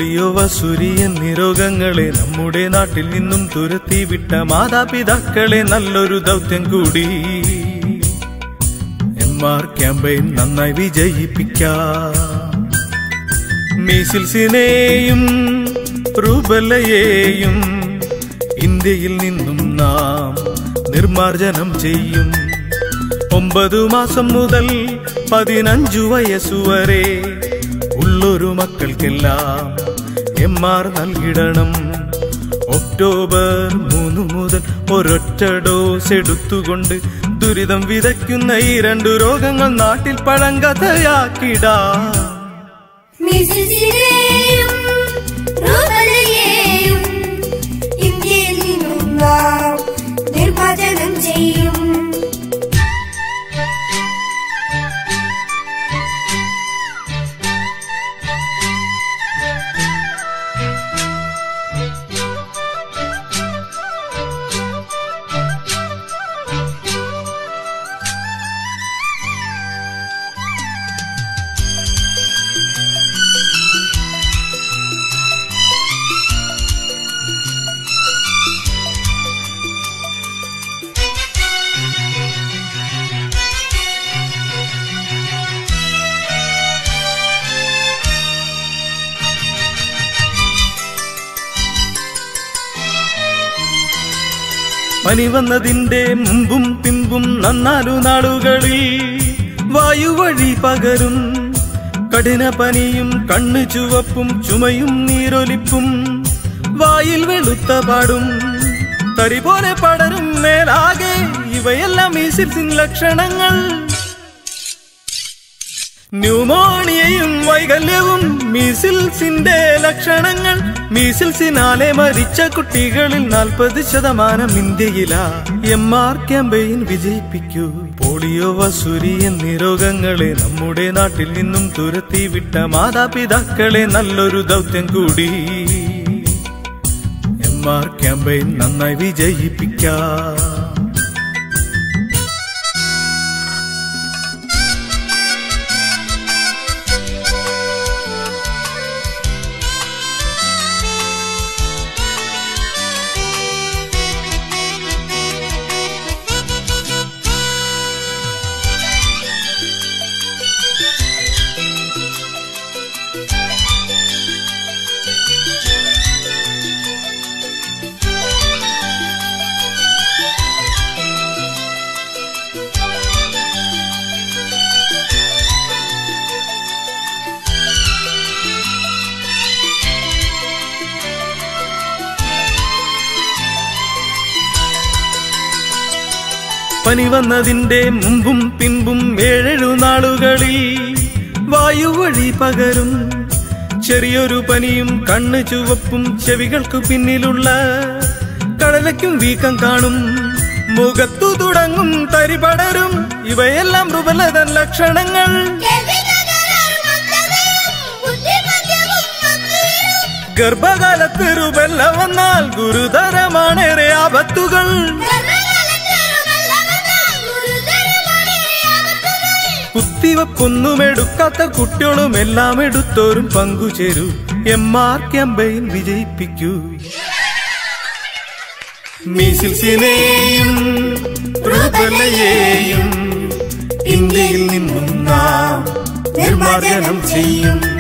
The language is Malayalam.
പോളിയോ വസുരി എന്നീ രോഗങ്ങളെ നമ്മുടെ നാട്ടിൽ നിന്നും തുരത്തി വിട്ട മാതാപിതാക്കളെ നല്ലൊരു ദൗത്യം കൂടി എം ആർ ക്യാമ്പയിൻ നന്നായി വിജയിപ്പിക്കാം മീസിൽസിനെയും റുബലയെയും ഇന്ത്യയിൽ നിന്നും നാം നിർമാർജനം ചെയ്യും ഒമ്പതു മാസം മുതൽ പതിനഞ്ചു വയസ്സുവരെ ഉള്ളൊരു മക്കൾക്കെല്ലാം എം ആർ നൽകിടണം ഒക്ടോബർ മൂന്ന് മുതൽ ഒരൊറ്റ ഡോസ് എടുത്തുകൊണ്ട് ദുരിതം വിതയ്ക്കുന്ന ഈ രണ്ടു രോഗങ്ങൾ നാട്ടിൽ പഴങ്കഥയാക്കിടാം മിസിസിനെയും റുബലയെയും ഇന്ത്യയിൽ നിന്നും നാം നിർമ്മാർജ്ജനം ചെയ്യും പനി വന്നതിന്റെ മുമ്പും പിമ്പും നന്നാലു നാളുകളിൽ വായുവഴി പകരും കഠിന പനിയും കണ്ണു ചുവപ്പും ചുമയും നീരൊലിപ്പും വായിൽ വെളുത്ത പാടും തരി പോലെ പടരും മേലാകെ ഇവയെല്ലാം മീസിൽസിൻ ലക്ഷണങ്ങൾ ന്യൂമോണിയയും വൈകല്യവും മീസിൽസിന്റെ ലക്ഷണങ്ങൾ മീസിൽസിനാലെ മരിച്ച കുട്ടികളിൽ നാൽപ്പത് ശതമാനം ഇന്ത്യയിലാ എം ആർ ക്യാമ്പയിൻ വിജയിപ്പിക്കൂ പോളിയോ വസുരി എന്നീ രോഗങ്ങളെ നമ്മുടെ നാട്ടിൽ നിന്നും തുരത്തി വിട്ട മാതാപിതാക്കളെ നല്ലൊരു ദൗത്യം കൂടി എം ആർ ക്യാമ്പയിൻ നന്നായി വിജയിപ്പിക്കാം പനി വന്നതിന്റെ മുമ്പും പിമ്പും ഏഴെഴു നാളുകളിൽ വായുവഴി പകരും ചെറിയൊരു പനിയും കണ്ണ് ചുവപ്പും ചെവികൾക്കു പിന്നിലുള്ള കടലയ്ക്കും വീക്കം കാണും മുഖത്തു തുടങ്ങും തരി പടരും ഇവയെല്ലാം റുബലതൻ ലക്ഷണങ്ങൾ ഗർഭകാലത്ത് റുബല്ല വന്നാൽ ഗുരുതരമാണേറെ ആപത്തുകൾ കുത്തിവപ്പൊന്നും എടുക്കാത്ത കുട്ടികളും എല്ലാം എടുത്തോരും പങ്കുചേരൂ എം ആർ ക്യാമ്പയിൻ വിജയിപ്പിക്കൂ മീസിൽസിനെയും റുബലയെയും ഇന്ത്യയിൽ നിന്നും നാം നിർമ്മാർജ്ജനം ചെയ്യും